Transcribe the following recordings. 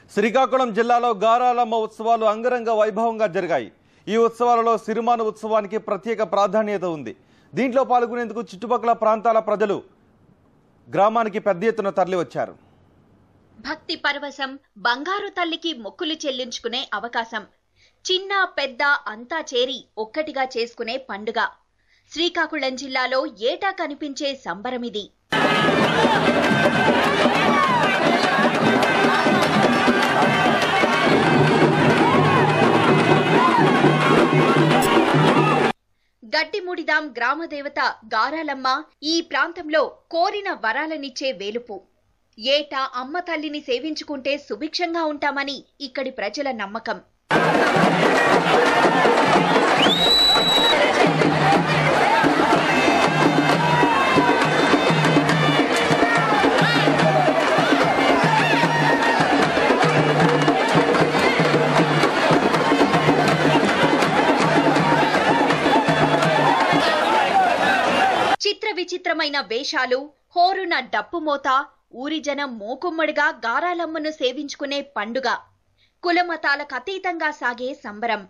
శ్రీకాకుళం జిల్లాలో గారాలమ్మ ఉత్సవాలు అంగరంగ వైభవంగా జరిగాయి ఈ ఉత్సవాలలో సిరిమాను ఉత్సవానికి ప్రత్యేక ప్రాధాన్యత ఉంది దీంట్లో పాల్గొనేందుకు చుట్టుపక్కల ప్రాంతాల ప్రజలు గ్రామానికి పెద్ద ఎత్తున తరలివచ్చారు భక్తి పరవశం బంగారు తల్లికి మొక్కులు చెల్లించుకునే అవకాశం చిన్న పెద్ద అంతా చేరి ఒక్కటిగా చేసుకునే పండుగ శ్రీకాకుళం జిల్లాలో ఏటా కనిపించే సంబరమిది గడ్డిముడిదాం గ్రామ దేవత గారాలమ్మ ఈ ప్రాంతంలో కోరిన వరాలనిచ్చే వేలుపు ఏటా అమ్మ తల్లిని సేవించుకుంటే సుభిక్షంగా ఉంటామని ఇక్కడి ప్రజల నమ్మకం చిత్ర విచిత్రమైన వేషాలు హోరున డప్పు మోత ఊరి జనం మూకుమ్మడిగా గారాలమ్మను సేవించుకునే పండుగ కులమతాలకు అతీతంగా సాగే సంబరం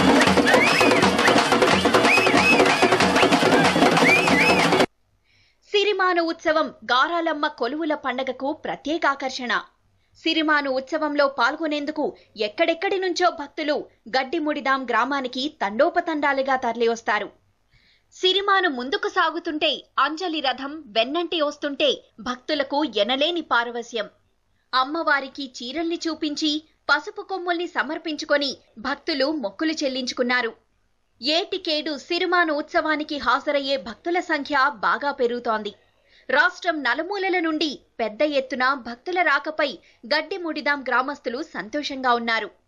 సిరిమాను ఉత్సవం గారాలమ్మ కొలువుల పండగకు ప్రత్యేక ఆకర్షణ సిరిమాను ఉత్సవంలో పాల్గొనేందుకు ఎక్కడెక్కడి నుంచో భక్తులు గడ్డిముడిదాం గ్రామానికి తండోపతండాలుగా తరలివస్తారు సిరిమాను ముందుకు సాగుతుంటే అంజలి రథం వెన్నంటి వస్తుంటే భక్తులకు ఎనలేని పారవస్యం అమ్మవారికి చీరల్ని చూపించి పసుపు కొమ్ముల్ని సమర్పించుకొని భక్తులు మొక్కులు చెల్లించుకున్నారు ఏటికేడు సిరిమాను ఉత్సవానికి హాజరయ్యే భక్తుల సంఖ్య బాగా పెరుగుతోంది రాష్ట్రం నలుమూలల నుండి పెద్ద ఎత్తున భక్తుల రాకపై గడ్డిముడిదాం గ్రామస్తులు సంతోషంగా ఉన్నారు